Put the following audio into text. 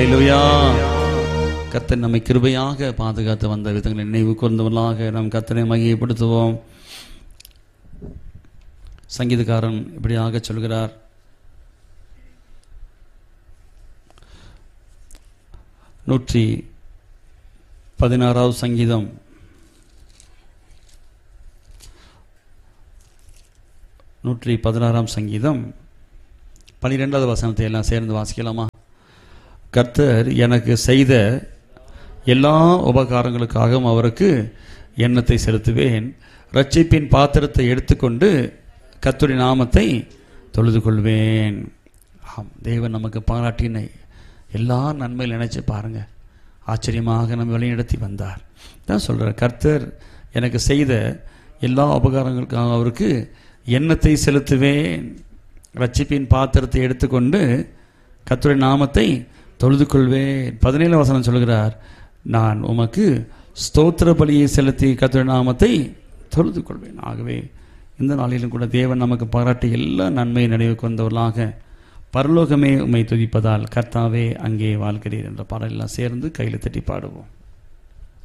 ஹalleluya கர்த்தர் நம்மை கிருபையாக பாதுகாத்து வந்த விதங்களை நினைவு கூர்ந்தவர்களாக நம் கர்த்தரை மையப்படுத்துவோம் சங்கீதக்காரன் இப்படியாக சொல்கிறார் நூற்றி பதினாறாவது சங்கீதம் நூற்றி பதினாறாம் சங்கீதம் பனிரெண்டாவது வசனத்தை எல்லாம் சேர்ந்து வாசிக்கலாமா கர்த்தர் எனக்கு செய்த எல்லா உபகாரங்களுக்காகவும் அவருக்கு எண்ணத்தை செலுத்துவேன் ரட்சிப்பின் பாத்திரத்தை எடுத்துக்கொண்டு கர்த்தருடைய நாமத்தை தொழுது கொள்வேன் ஆம் தேவன் நமக்கு பாராட்டினை எல்லா நன்மையில் நினைச்சு பாருங்க ஆச்சரியமாக நம்ம வழிநடத்தி வந்தார் தான் சொல்கிறார் கர்த்தர் எனக்கு செய்த எல்லா உபகாரங்களுக்காக அவருக்கு எண்ணத்தை செலுத்துவேன் ரட்சிப்பின் பாத்திரத்தை எடுத்துக்கொண்டு கர்த்தருடைய நாமத்தை தொழுது கொள்வேன் பதினேழு வசனம் சொல்கிறார் நான் உமக்கு ஸ்தோத்திர பலியை செலுத்தி கர்த்தருடைய நாமத்தை தொழுது கொள்வேன் ஆகவே இந்த நாளிலும் கூட தேவன் நமக்கு பாராட்டி எல்லா நன்மை நினைவுக்கு வந்தவர்களாக பரலோகமே உம்மை துதிப்பதால் கர்த்தாவே அங்கே வாழ்கிறீர் என்ற பாடலெல்லாம் சேர்ந்து கையில் தட்டி பாடுவோம்